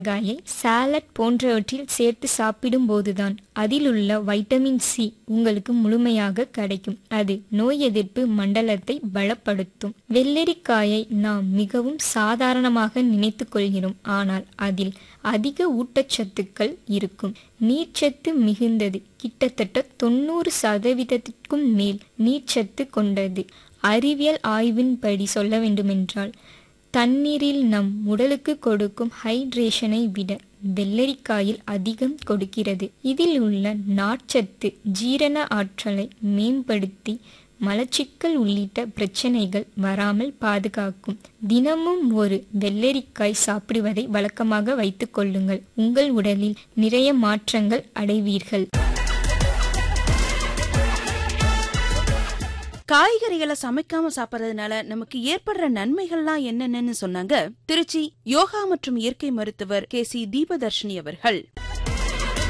காயை சாலட் போன்றவற்றில் சேர்த்து சாப்பிடும்போதுதான் அதிலுள்ள வைட்டமின் சி உங்களுக்கு முழுமையாக கிடைக்கும் அது நோய் எதிர்ப்பு மண்டலத்தை பலப்படுத்தும் வெள்ளரிக்காயை நாம் மிகவும் சாதாரணமாக நினைத்து கொள்கிறோம் ஆனால் அதில் அதிக ஊட்டச்சத்துக்கள் இருக்கும் நீர்ச்சத்து மிகுந்தது கிட்டத்தட்ட தொண்ணூறு சதவீதத்திற்கும் மேல் நீர்ச்சத்து கொண்டது அறிவியல் ஆய்வின்படி சொல்ல வேண்டுமென்றால் தண்ணீரில் நம் உடலுக்கு கொடுக்கும் ஹைட்ரேஷனை விட வெள்ளரிக்காயில் அதிகம் கொடுக்கிறது இதில் உள்ள நார்ச்சத்து ஜீரண ஆற்றலை மேம்படுத்தி மலச்சிக்கல் உள்ளிட்ட பிரச்சனைகள் வராமல் பாதுகாக்கும் தினமும் ஒரு வெள்ளரிக்காய் சாப்பிடுவதை வழக்கமாக வைத்துக் கொள்ளுங்கள் உங்கள் உடலில் நிறைய மாற்றங்கள் அடைவீர்கள் காய்கறிகளை சமைக்காம சாப்பிடுறதுனால நமக்கு ஏற்படுற நன்மைகள்லாம் என்னென்னு சொன்னாங்க திருச்சி யோகா மற்றும் இயற்கை மருத்துவர் கே சி தீபதர்ஷினி அவர்கள்